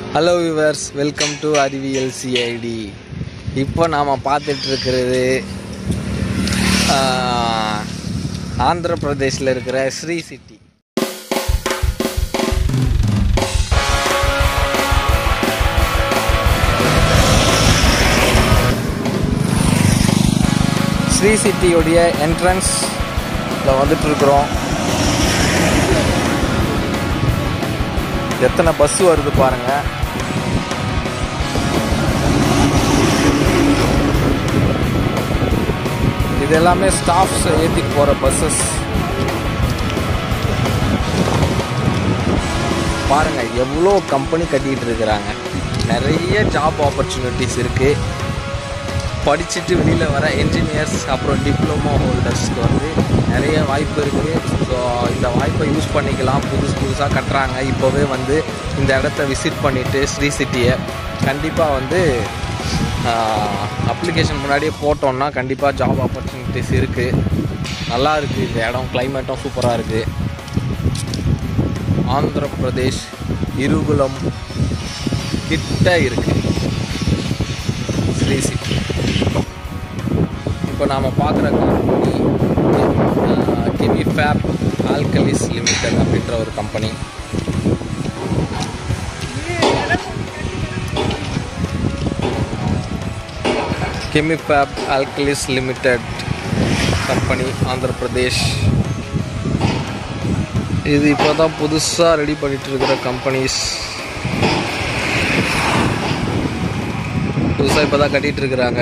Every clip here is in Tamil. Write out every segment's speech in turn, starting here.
ஹலோ விவர்ஸ் வெல்கம் டு அறிவியல் சிஐடி இப்போ நாம் பார்த்துட்டு இருக்கிறது ஆஹ், ஆந்திர பிரதேஷில் இருக்கிற ஸ்ரீ சிட்டி ஸ்ரீ சிட்டியோடைய என்ட்ரன்ஸில் வந்துட்டு இருக்கிறோம் எத்தனை பஸ் வருது பாருங்க இது எல்லாமே ஸ்டாஃப்ஸ் ஏற்றிட்டு போகிற பஸ்ஸஸ் பாருங்க எவ்வளோ கம்பெனி கட்டிட்டு இருக்கிறாங்க நிறைய ஜாப் ஆப்பர்ச்சுனிட்டிஸ் இருக்குது படிச்சுட்டு வெளியில் வர என்ஜினியர்ஸ் அப்புறம் டிப்ளமோ ஹோல்டர்ஸ்க்கு வந்து நிறைய வாய்ப்பு இருக்குது ஸோ இந்த வாய்ப்பை யூஸ் பண்ணிக்கலாம் புதுசு புதுசாக கட்டுறாங்க இப்போவே வந்து இந்த இடத்த விசிட் பண்ணிவிட்டு ஸ்ரீ சிட்டியை கண்டிப்பாக வந்து அப்ளிகேஷன் முன்னாடியே போட்டோம்னா கண்டிப்பாக ஜாப் ஆப்பர்ச்சுனிட்டிஸ் இருக்குது நல்லா இருக்குது இந்த இடம் கிளைமேட்டும் சூப்பராக இருக்குது ஆந்திர பிரதேஷ் இருகுலம் கிட்ட இருக்குது ஸ்ரீ சிட்டி இப்போ நாம் பார்க்குற company Chemfab alkalis limited அப்படின்ற ஒரு company Chemfab alkalis limited company Andhra Pradesh இது இப்போ தான் புதுசாக ரெடி பண்ணிட்டு இருக்கிற கம்பெனிஸ் புதுசாக இப்போ தான் கட்டிகிட்டு இருக்கிறாங்க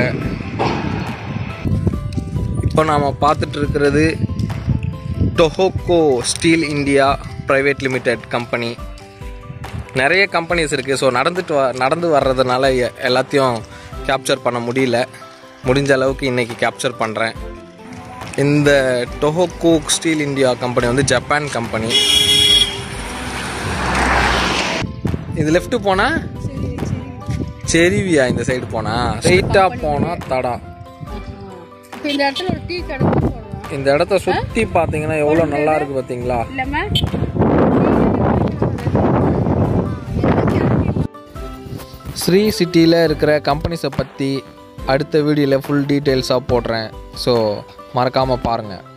இப்போ நாம் பார்த்துட்டு இருக்கிறது Tohoku steel India private limited company நிறைய கம்பெனிஸ் இருக்குது ஸோ நடந்துட்டு வ நடந்து வர்றதுனால எ- எல்லாத்தையும் கேப்சர் பண்ண முடியல முடிஞ்ச அளவுக்கு இன்றைக்கி கேப்சர் பண்ணுறேன் இந்த டொஹோக்கோ ஸ்டீல் இந்தியா கம்பெனி வந்து ஜப்பான் கம்பெனி இது லெஃப்ட் போனால் செரிவியா இந்த சைடு போனா ஸ்ட்ரெயிட்டாக போனால் தடா இப்போ இந்த இடத்துல ஒரு டீ கடை கூட போடலாம் இந்த இடத்த சுற்றி பார்த்தீங்கன்னா எவ்வளோ நல்லா இருக்கு பார்த்தீங்களா இல்லைம்மா ஸ்ரீ சிட்டியில் இருக்கிற கம்பெனிஸை பற்றி அடுத்த வீடியோவில் ஃபுல் டீட்டெயில்ஸாக போடுறேன் ஸோ மறக்காமல் பாருங்கள்